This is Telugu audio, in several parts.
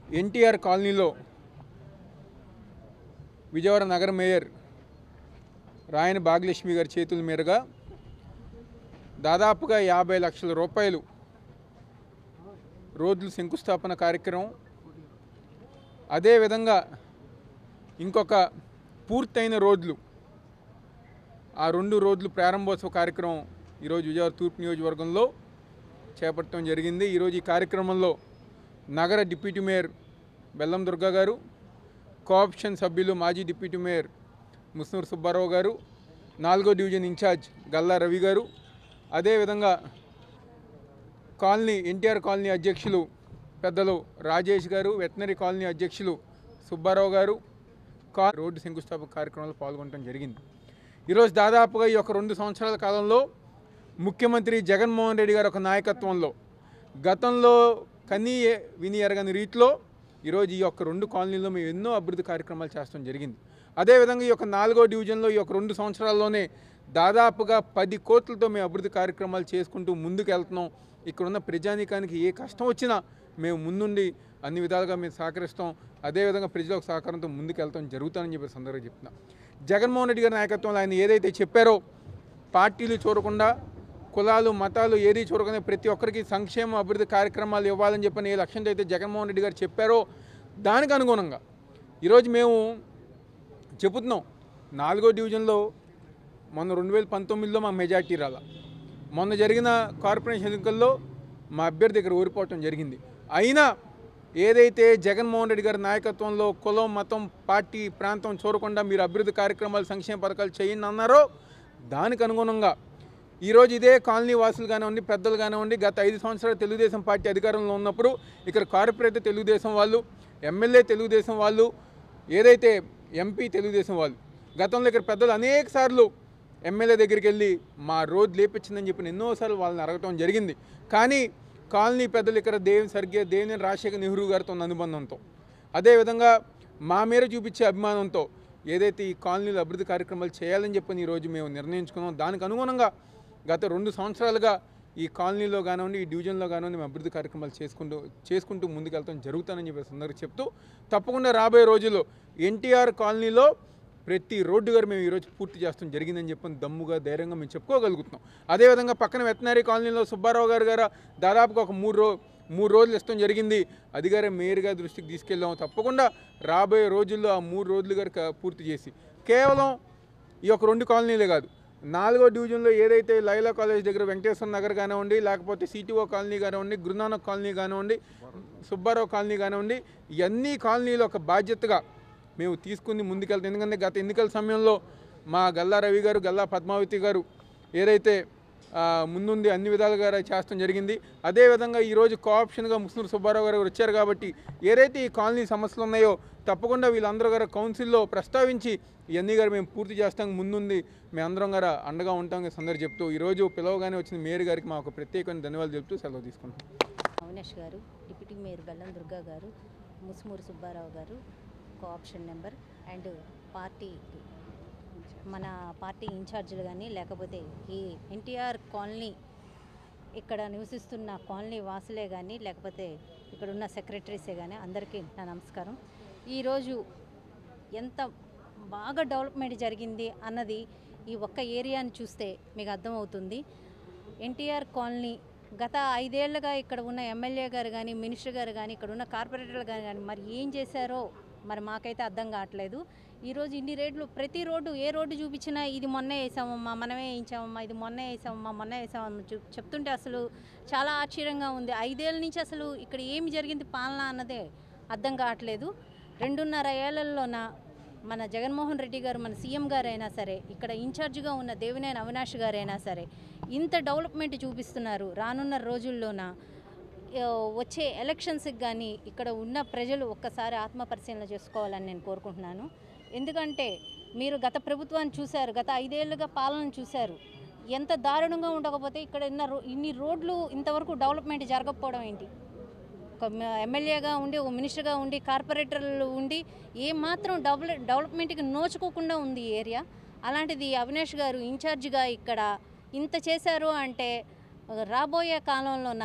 ఎన్టీఆర్ కాలనీలో విజయవాడ నగర మేయర్ రాయని భాగ్యలక్ష్మి గారి చేతుల మీదుగా దాదాపుగా యాభై లక్షల రూపాయలు రోడ్లు శంకుస్థాపన కార్యక్రమం అదేవిధంగా ఇంకొక పూర్తయిన రోడ్లు ఆ రెండు రోడ్లు ప్రారంభోత్సవ కార్యక్రమం ఈరోజు విజయవాడ తూర్పు నియోజకవర్గంలో చేపట్టడం జరిగింది ఈరోజు ఈ కార్యక్రమంలో నగర డిప్యూటీ మేయర్ బెల్లం దుర్గా గారు కోఆప్షన్ సభ్యులు మాజీ డిప్యూటీ మేయర్ ముస్నూరు సుబ్బారావు గారు నాలుగో డివిజన్ ఇన్ఛార్జ్ గల్లా రవి గారు అదేవిధంగా కాలనీ ఎన్టీఆర్ కాలనీ అధ్యక్షులు పెద్దలు రాజేష్ గారు వెటనరీ కాలనీ అధ్యక్షులు సుబ్బారావు గారు కా రోడ్డు శంకుస్థాపక కార్యక్రమంలో పాల్గొనడం జరిగింది ఈరోజు దాదాపుగా ఈ యొక్క రెండు సంవత్సరాల కాలంలో ముఖ్యమంత్రి జగన్మోహన్ రెడ్డి గారి ఒక నాయకత్వంలో గతంలో కనీ విని ఎరగని రీతిలో ఈరోజు ఈ యొక్క రెండు కాలనీల్లో మేము ఎన్నో అభివృద్ధి కార్యక్రమాలు చేస్తాం జరిగింది అదేవిధంగా ఈ యొక్క నాలుగో డివిజన్లో ఈ యొక్క రెండు సంవత్సరాల్లోనే దాదాపుగా పది కోట్లతో మేము అభివృద్ధి కార్యక్రమాలు చేసుకుంటూ ముందుకు వెళ్తున్నాం ఇక్కడ ఉన్న ప్రజానీకానికి ఏ కష్టం వచ్చినా మేము ముందుండి అన్ని విధాలుగా మేము సహకరిస్తాం అదేవిధంగా ప్రజలకు సహకారంతో ముందుకు వెళ్తాం జరుగుతానని చెప్పి సందర్భంగా చెప్తున్నా జగన్మోహన్ రెడ్డి గారి నాయకత్వంలో ఆయన ఏదైతే చెప్పారో పార్టీలు చూడకుండా కులాలు మతాలు ఏది చూడకుండా ప్రతి ఒక్కరికి సంక్షేమ అభివృద్ధి కార్యక్రమాలు ఇవ్వాలని చెప్పని ఏ లక్ష్యంతో అయితే జగన్మోహన్ రెడ్డి గారు చెప్పారో దానికి అనుగుణంగా ఈరోజు మేము చెబుతున్నాం నాలుగో డివిజన్లో మొన్న రెండు వేల పంతొమ్మిదిలో మా మెజార్టీ రాల మొన్న జరిగిన కార్పొరేషన్ ఎన్నికల్లో మా అభ్యర్థి ఇక్కడ ఓడిపోవటం జరిగింది అయినా ఏదైతే జగన్మోహన్ రెడ్డి గారి నాయకత్వంలో కులం మతం పార్టీ ప్రాంతం చూడకుండా మీరు అభివృద్ధి కార్యక్రమాలు సంక్షేమ పథకాలు చేయండి అన్నారో దానికి అనుగుణంగా ఈరోజు ఇదే కాలనీ వాసులు కానివ్వండి పెద్దలు కానివ్వండి గత ఐదు సంవత్సరాలు తెలుగుదేశం పార్టీ అధికారంలో ఉన్నప్పుడు ఇక్కడ కార్పొరేటర్ తెలుగుదేశం వాళ్ళు ఎమ్మెల్యే తెలుగుదేశం వాళ్ళు ఏదైతే ఎంపీ తెలుగుదేశం వాళ్ళు గతంలో ఇక్కడ పెద్దలు అనేక సార్లు ఎమ్మెల్యే దగ్గరికి వెళ్ళి మా రోడ్ లేపించిందని చెప్పి ఎన్నోసార్లు వాళ్ళని అడగటం జరిగింది కానీ కాలనీ పెద్దలు ఇక్కడ దేవి సరిగ్గా దేవినేని రాజశేఖర్ నెహ్రూ గారితో ఉన్న అనుబంధంతో అదేవిధంగా మా మీద చూపించే అభిమానంతో ఏదైతే ఈ కాలనీలో అభివృద్ధి కార్యక్రమాలు చేయాలని చెప్పని ఈరోజు మేము నిర్ణయించుకున్నాం దానికి అనుగుణంగా గత రెండు సంవత్సరాలుగా ఈ కాలనీలో కానివ్వండి ఈ డివిజన్లో కానివ్వండి మేము అభివృద్ధి కార్యక్రమాలు చేసుకుంటూ చేసుకుంటూ ముందుకెళ్తాం జరుగుతానని చెప్పేసి అందరికీ చెప్తూ తప్పకుండా రాబోయే రోజుల్లో ఎన్టీఆర్ కాలనీలో ప్రతి రోడ్డు గారు మేము ఈరోజు పూర్తి చేస్తాం జరిగిందని చెప్పని దమ్ముగా ధైర్యంగా మేము చెప్పుకోగలుగుతున్నాం అదేవిధంగా పక్కన వెటనరీ కాలనీలో సుబ్బారావు గారు గారు దాదాపుగా ఒక మూడు రో మూడు రోజులు ఇస్తాం జరిగింది అది గారే మేయర్గా దృష్టికి తీసుకెళ్ళాం తప్పకుండా రాబోయే రోజుల్లో ఆ మూడు రోజులు గారు క- పూర్తి చేసి కేవలం ఈ యొక్క రెండు కాలనీలే కాదు నాలుగో డివిజన్లో ఏదైతే లైలా కాలేజ్ దగ్గర వెంకటేశ్వర నగర్ కానివ్వండి లేకపోతే సిటీఓ కాలనీ కానివ్వండి గురునానక్ కాలనీ కానివ్వండి సుబ్బారావు కాలనీ కానివ్వండి ఇవన్నీ కాలనీలు ఒక బాధ్యతగా మేము తీసుకుని ముందుకెళ్తాం ఎందుకంటే గత ఎన్నికల సమయంలో మా గల్లా రవి గారు గల్లా పద్మావతి గారు ఏదైతే ఆ, ముందుండి అన్ని విధాలుగా చేస్తాం జరిగింది అదేవిధంగా ఈరోజు కోఆప్షన్గా ముస్లిం సుబ్బారావు గారు వచ్చారు కాబట్టి ఏదైతే ఈ కాలనీ సమస్యలు ఉన్నాయో తప్పకుండా వీళ్ళందరూ గారు కౌన్సిల్లో ప్రస్తావించి ఇవన్నీ గారు మేము పూర్తి చేస్తాం ముందుంది మేమందరం గారు అండగా ఉంటాం సందర్భం చెప్తూ ఈరోజు పిలవగానే వచ్చిన మేయర్ గారికి మా ఒక ప్రత్యేకమైన ధన్యవాదాలు చెప్తూ సెలవు తీసుకుంటాం అవినాష్ గారు డిప్యూటీ మేయర్ బెల్లం దుర్గా గారు Musunuru Subbarao garu co-option number and party మన పార్టీ ఇన్ఛార్జీలు కానీ లేకపోతే ఈ ఎన్టీఆర్ కాలనీ ఇక్కడ నివసిస్తున్న కాలనీ వాసులే కానీ లేకపోతే ఇక్కడ ఉన్న సెక్రటరీసే కానీ అందరికీ నా నమస్కారం ఈరోజు ఎంత బాగా డెవలప్మెంట్ జరిగింది అన్నది ఈ ఒక్క ఏరియాని చూస్తే మీకు అర్థమవుతుంది ఎన్టీఆర్ కాలనీ గత ఐదేళ్లుగా ఇక్కడ ఉన్న ఎమ్మెల్యే గారు కానీ మినిస్టర్ గారు కానీ ఇక్కడ ఉన్న కార్పొరేటర్లు గారు కానీ మరి ఏం చేశారో మరి మాకైతే అర్థం కావట్లేదు ఈరోజు ఇన్ని రేట్లు ప్రతి రోడ్డు ఏ రోడ్డు చూపించినా ఇది మొన్నే వేసామమ్మా మనమే వేయించామమ్మా ఇది మొన్నే వేసామమ్మా మొన్నే వేసామమ్మా చూ చెప్తుంటే అసలు చాలా ఆశ్చర్యంగా ఉంది ఐదేళ్ళ నుంచి అసలు ఇక్కడ ఏమి జరిగింది పాలన అన్నదే అర్థం కావట్లేదు రెండున్నర ఏళ్లలోన మన జగన్మోహన్ రెడ్డి గారు మన సీఎం గారైనా సరే ఇక్కడ ఇన్ఛార్జిగా ఉన్న దేవినేని అవినాష్ గారైనా సరే ఇంత డెవలప్మెంట్ చూపిస్తున్నారు రానున్న రోజుల్లోన ఆ, వచ్చే ఎలక్షన్స్కి కానీ ఇక్కడ ఉన్న ప్రజలు ఒక్కసారి ఆత్మపరిశీలన చేసుకోవాలని నేను కోరుకుంటున్నాను ఎందుకంటే మీరు గత ప్రభుత్వాన్ని చూశారు గత ఐదేళ్లుగా పాలన చూశారు ఎంత దారుణంగా ఉండకపోతే ఇక్కడ ఉన్న రో- ఇన్ని రోడ్లు ఇంతవరకు డెవలప్మెంట్ జరగకపోవడం ఏంటి ఒక మ- ఎమ్మెల్యేగా ఉండి ఒక మినిస్టర్గా ఉండి కార్పొరేటర్లు ఉండి ఏ మాత్రం డెవలప్ డెవలప్మెంట్కి నోచుకోకుండా ఉంది ఈ ఏరియా అలాంటిది అవినాష్ గారు ఇన్ఛార్జిగా ఇక్కడ ఇంత చేశారు అంటే రాబోయే కాలంలోన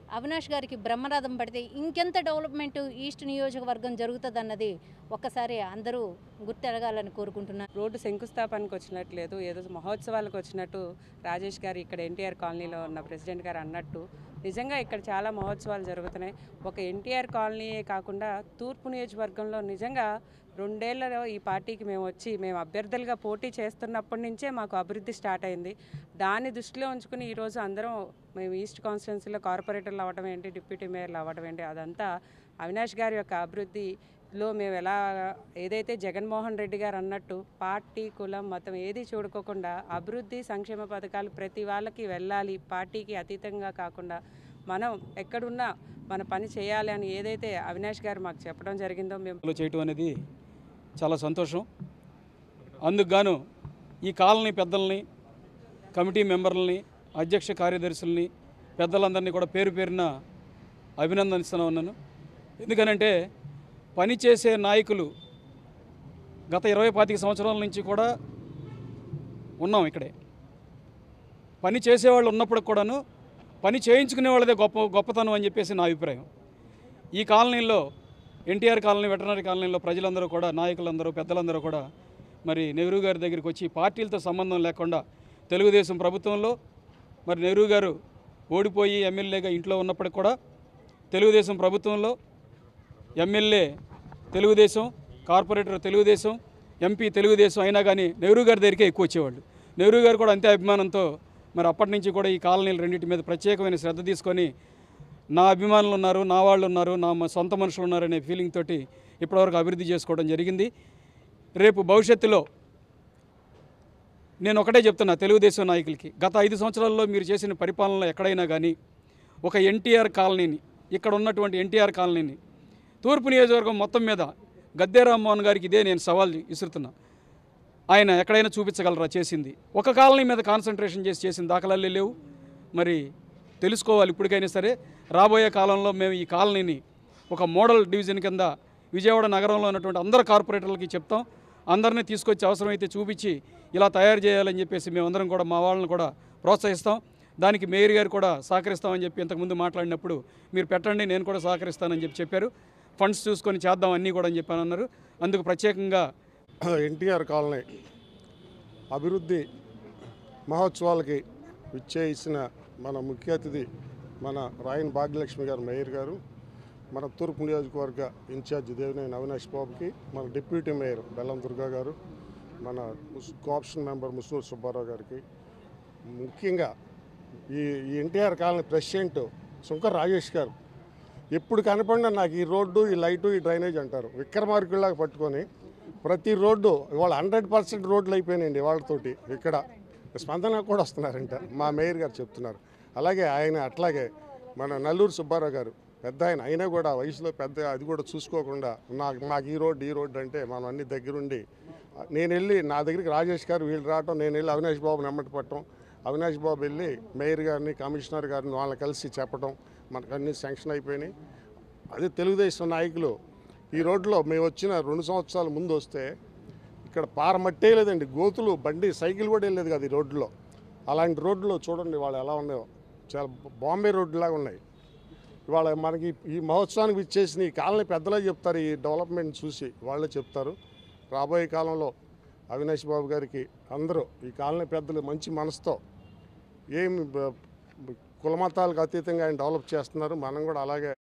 అవినాష్ గారికి బ్రహ్మరథం పడితే ఇంకెంత డెవలప్మెంట్ ఈస్ట్ నియోజకవర్గం జరుగుతుంది అన్నది ఒక్కసారి అందరూ గుర్తెరగాలని కోరుకుంటున్నాను రోడ్డు శంకుస్థాపనకు వచ్చినట్లేదు ఏదో మహోత్సవాలకు వచ్చినట్టు రాజేష్ గారు ఇక్కడ ఎన్టీఆర్ కాలనీలో ఉన్న ప్రెసిడెంట్ గారు అన్నట్టు నిజంగా ఇక్కడ చాలా మహోత్సవాలు జరుగుతున్నాయి ఒక ఎన్టీఆర్ కాలనీయే కాకుండా తూర్పు నియోజకవర్గంలో నిజంగా రెండేళ్లలో ఈ పార్టీకి మేము వచ్చి మేము అభ్యర్థులుగా పోటీ చేస్తున్నప్పటి నుంచే మాకు అభివృద్ధి స్టార్ట్ అయింది దాన్ని దృష్టిలో ఉంచుకుని ఈరోజు అందరం మేము ఈస్ట్ కాన్స్టిట్యున్సీలో కార్పొరేటర్లు అవ్వడం ఏంటి డిప్యూటీ మేయర్లు అవ్వడం ఏంటి అదంతా అవినాష్ గారి యొక్క అభివృద్ధిలో మేము ఎలా ఏదైతే జగన్మోహన్ రెడ్డి గారు అన్నట్టు పార్టీ కులం మతం ఏది చూడుకోకుండా అభివృద్ధి సంక్షేమ పథకాలు ప్రతి వాళ్ళకి వెళ్ళాలి పార్టీకి అతీతంగా కాకుండా మనం ఎక్కడున్నా మన పని చేయాలి అని ఏదైతే అవినాష్ గారు మాకు చెప్పడం జరిగిందో మేము లో చేయటం అనేది చాలా సంతోషం అందుకు గాను ఈ కాలనీ పెద్దల్ని కమిటీ మెంబర్లని అధ్యక్ష కార్యదర్శుల్ని పెద్దలందరినీ కూడా పేరు పేరున అభినందిస్తూ ఉన్నాను ఎందుకనంటే పనిచేసే నాయకులు గత ఇరవై పాతిక సంవత్సరాల నుంచి కూడా ఉన్నాం ఇక్కడే పని చేసేవాళ్ళు ఉన్నప్పుడు కూడాను పని చేయించుకునే వాళ్ళదే గొప్ప గొప్పతనం అని చెప్పేసి నా అభిప్రాయం ఈ కాలనీలో ఎన్టీఆర్ కాలనీ వెటనరీ కాలనీలో ప్రజలందరూ కూడా నాయకులందరూ పెద్దలందరూ కూడా మరి నెహ్రూ గారి దగ్గరికి వచ్చి పార్టీలతో సంబంధం లేకుండా తెలుగుదేశం ప్రభుత్వంలో మరి నెహ్రూ గారు ఓడిపోయి ఎమ్మెల్యేగా ఇంట్లో ఉన్నప్పటికి కూడా తెలుగుదేశం ప్రభుత్వంలో MLA Telugu Desam corporator Telugu Desam MP Telugu Desam అయినా కానీ నెహ్రూ గారి దగ్గరికే ఎక్కువ వచ్చేవాళ్ళు నెహ్రూ గారు కూడా అంతే అభిమానంతో మరి అప్పటి నుంచి కూడా ఈ కాలనీలు రెండింటి మీద ప్రత్యేకమైన శ్రద్ధ తీసుకొని నా అభిమానులు ఉన్నారు నా వాళ్ళు ఉన్నారు నా మ- సొంత మనుషులు ఉన్నారు అనే ఫీలింగ్ తోటి ఇప్పటివరకు అభివృద్ధి చేసుకోవడం జరిగింది రేపు భవిష్యత్తులో నేను ఒకటే చెప్తున్నా తెలుగుదేశం నాయకులకి గత ఐదు సంవత్సరాల్లో మీరు చేసిన పరిపాలనలో ఎక్కడైనా కానీ ఒక ఎన్టీఆర్ కాలనీని ఇక్కడ ఉన్నటువంటి ఎన్టీఆర్ కాలనీని తూర్పు నియోజకవర్గం మొత్తం మీద గద్దె రామ్మోహన్ గారికి ఇదే నేను సవాల్ విసురుతున్నా ఆయన ఎక్కడైనా చూపించగలరా చేసింది ఒక కాలనీ మీద కాన్సన్ట్రేషన్ చేసి చేసిన దాఖలాలే లేవు మరి తెలుసుకోవాలి ఇప్పటికైనా సరే రాబోయే కాలంలో మేము ఈ కాలనీని ఒక మోడల్ డివిజన్ కింద విజయవాడ నగరంలో ఉన్నటువంటి అందరు కార్పొరేటర్లకి చెప్తాం అందరినీ తీసుకొచ్చి అవసరమైతే చూపించి ఇలా తయారు చేయాలని చెప్పేసి మేమందరం కూడా మా వాళ్ళని కూడా ప్రోత్సహిస్తాం దానికి మేయర్ గారు కూడా సహకరిస్తామని చెప్పి ఇంతకుముందు మాట్లాడినప్పుడు మీరు పెట్టండి నేను కూడా సహకరిస్తానని చెప్పి చెప్పారు ఫండ్స్ చూసుకొని చేద్దాం అన్నీ కూడా అని చెప్పాను అన్నారు అందుకు ప్రత్యేకంగా ఎన్టీఆర్ కాలనీ అభివృద్ధి మహోత్సవాలకి విచ్చేసిన మన ముఖ్య అతిథి మన రాయన్ భాగ్యలక్ష్మి గారు మేయర్ గారు మన తూర్పు నియోజకవర్గ ఇన్ఛార్జ్ దేవినేని అవినాష్ బాబుకి మన డిప్యూటీ మేయర్ బెల్లం దుర్గా గారు మన ముస్ కోఆప్షన్ మెంబర్ ముస్నూర్ సుబ్బారావు గారికి ముఖ్యంగా ఈ ఈ NTR colony president Shankar Rajesh garu ఎప్పుడు కనపడినా నాకు ఈ రోడ్డు ఈ లైటు ఈ డ్రైనేజ్ అంటారు విక్రమార్కుల్లాగా పట్టుకొని ప్రతి రోడ్డు ఇవాళ హండ్రెడ్ పర్సెంట్ రోడ్లు అయిపోయినాయండి వాళ్ళతోటి ఇక్కడ స్పందన కూడా వస్తున్నారంట మా మేయర్ గారు చెప్తున్నారు అలాగే ఆయన అట్లాగే మన నల్లూరు సుబ్బారావు గారు పెద్ద ఆయన అయినా కూడా వయసులో పెద్ద అది కూడా చూసుకోకుండా నాకు మాకు ఈ రోడ్డు ఈ రోడ్డు అంటే మనం అన్ని దగ్గరుండి నేను వెళ్ళి నా దగ్గరికి రాజేష్ గారు వీళ్ళు రావటం నేను వెళ్ళి అవినాష్ బాబు నెమ్మటి పట్టడం అవినాష్ బాబు వెళ్ళి మేయర్ గారిని కమిషనర్ గారిని వాళ్ళని కలిసి చెప్పడం మనకు అన్ని శాంక్షన్ అయిపోయినాయి అదే తెలుగుదేశం నాయకులు ఈ రోడ్లో మేము వచ్చిన రెండు సంవత్సరాల ముందు వస్తే ఇక్కడ పారమట్టే లేదండి గోతులు బండి సైకిల్ కూడా వెళ్ళలేదు కదా ఈ రోడ్లో అలాంటి రోడ్లు చూడండి వాళ్ళు ఎలా ఉన్నాయో చాలా బాంబే రోడ్లాగా ఉన్నాయి ఇవాళ మనకి ఈ మహోత్సవానికి ఇచ్చేసిన ఈ కాలనీ పెద్దలే చెప్తారు ఈ డెవలప్మెంట్ చూసి వాళ్ళే చెప్తారు రాబోయే కాలంలో అవినాష్ బాబు గారికి అందరూ ఈ కాలనీ పెద్దలు మంచి మనసుతో ఏమి బ- కులమతాలకు అతీతంగా ఆయన డెవలప్ చేస్తున్నారు మనం కూడా అలాగే